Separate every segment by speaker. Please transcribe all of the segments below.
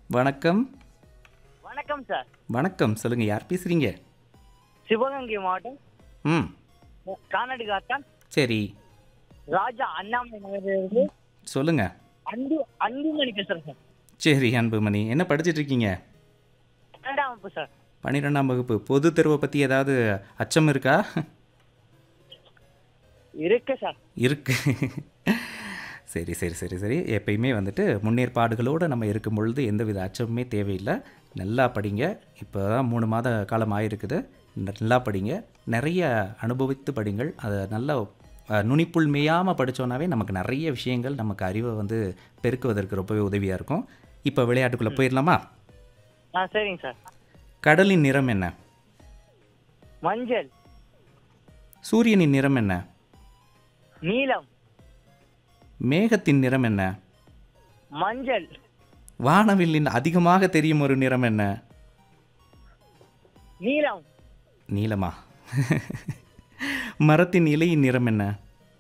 Speaker 1: வணக்கம்
Speaker 2: வணக்கம் சார்
Speaker 1: வணக்கம் சொல்லுங்கள் யார் பேசுகிறீங்க
Speaker 2: சிவகங்கை மாவட்டம்
Speaker 1: ம்
Speaker 2: கானாடு காத்தான்
Speaker 1: சரி
Speaker 2: ராஜா அண்ணாமலை நகரிலிருந்து
Speaker 1: சொல்லுங்கள்
Speaker 2: அன்பு அன்புமணி பேசுறேன் சார்
Speaker 1: சரி அன்புமணி என்ன படிச்சிட்டு இருக்கீங்க
Speaker 2: இரண்டாம் வகுப்பு சார்
Speaker 1: பன்னிரெண்டாம் வகுப்பு பொது தேர்வை பற்றி ஏதாவது அச்சம் இருக்கா
Speaker 2: இருக்கு சார்
Speaker 1: இருக்கு சரி சரி சரி சரி எப்பயுமே வந்துட்டு முன்னேற்பாடுகளோடு நம்ம இருக்கும் பொழுது எந்தவித அச்சமுமே தேவையில்லை நல்லா படிங்க இப்போ தான் மூணு மாத காலம் ஆயிருக்குது நல்லா படிங்க நிறைய அனுபவித்து படிங்கள் அதை நல்லா அஹ், நுனிப்புள் மேயாமல் படித்தோன்னாவே நமக்கு நிறைய விஷயங்கள் நமக்கு அறிவை வந்து பெருக்குவதற்கு ரொம்பவே உதவியாக இருக்கும் இப்போ விளையாட்டுக்குள்ளே போயிடலாமா
Speaker 2: ஆ சரிங்க சார்
Speaker 1: கடலின் நிறம் என்ன
Speaker 2: மஞ்சள்
Speaker 1: சூரியனின் நிறம் என்ன
Speaker 2: நீலம்
Speaker 1: மேகத்தின் நிறம் என்ன
Speaker 2: மஞ்சள்
Speaker 1: வானவில்லின் அதிகமாக தெரியும் ஒரு நிறம் என்ன
Speaker 2: நீலம்
Speaker 1: நீலமா மரத்தின் இலையின் நிறம் என்ன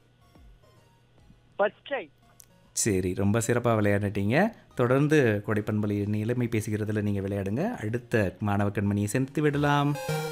Speaker 2: பச்சை
Speaker 1: சரி ரொம்ப சிறப்பாக விளையாடிட்டீங்க தொடர்ந்து கொடைப்பண்பலி இளமை பேசுகிறதுல நீங்கள் விளையாடுங்க அடுத்த மாணவ கண்மணியை செலுத்தி விடலாம்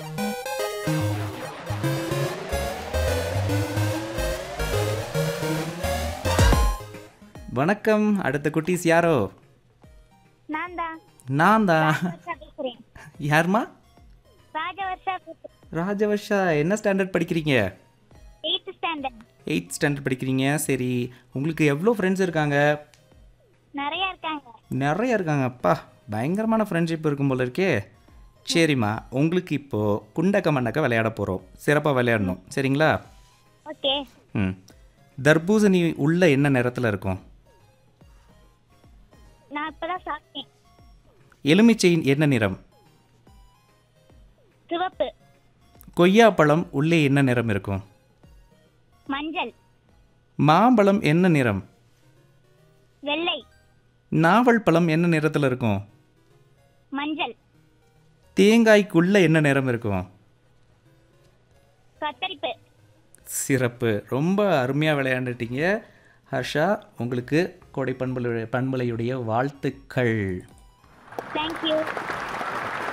Speaker 1: வணக்கம் அடுத்த குட்டீஸ் யாரோ
Speaker 3: நான் தான்
Speaker 1: நான் தான்
Speaker 3: வர்ஷா பேசுறேன்
Speaker 1: யாருமா
Speaker 3: ராஜவர்ஷா பேசுறேன்
Speaker 1: ராஜவர்ஷா என்ன ஸ்டாண்டர்ட் படிக்கிறீங்க
Speaker 3: எயித்து ஸ்டாண்டர்ட்
Speaker 1: எயித் ஸ்டாண்டர்ட் படிக்கிறீங்க சரி உங்களுக்கு எவ்வளோ ஃப்ரெண்ட்ஸ் இருக்காங்க
Speaker 3: நிறைய இருக்காங்க
Speaker 1: நிறைய இருக்காங்க அப்பா பயங்கரமான ஃப்ரெண்ட்ஷிப் இருக்கும் போல இருக்கே சரிம்மா உங்களுக்கு இப்போது குண்டக்க மண்டக்க விளையாட போகிறோம் சிறப்பாக விளையாடணும் சரிங்களா
Speaker 3: ஓகே
Speaker 1: ம் தர்பூசணி உள்ள என்ன நிறத்தில் இருக்கும்
Speaker 3: நான் இப்பதான் சாப்பிட்டேன்
Speaker 1: எலுமிச்சையின் என்ன நிறம்
Speaker 3: சிவப்பு
Speaker 1: கொய்யாப்பழம் உள்ளே என்ன நிறம் இருக்கும்
Speaker 3: மஞ்சள்
Speaker 1: மாம்பழம் என்ன நிறம்
Speaker 3: வெள்ளை
Speaker 1: நாவல் பழம் என்ன நிறத்தில் இருக்கும்
Speaker 3: மஞ்சள்
Speaker 1: தேங்காய்க்குள்ள என்ன நிறம் இருக்கும்
Speaker 3: கத்தரிப்பு
Speaker 1: சிறப்பு ரொம்ப அருமையாக விளையாண்டுட்டீங்க ஹர்ஷா உங்களுக்கு கோடை பண்பலை பண்பலையுடைய வாழ்த்துக்கள்
Speaker 3: தேங்க்யூ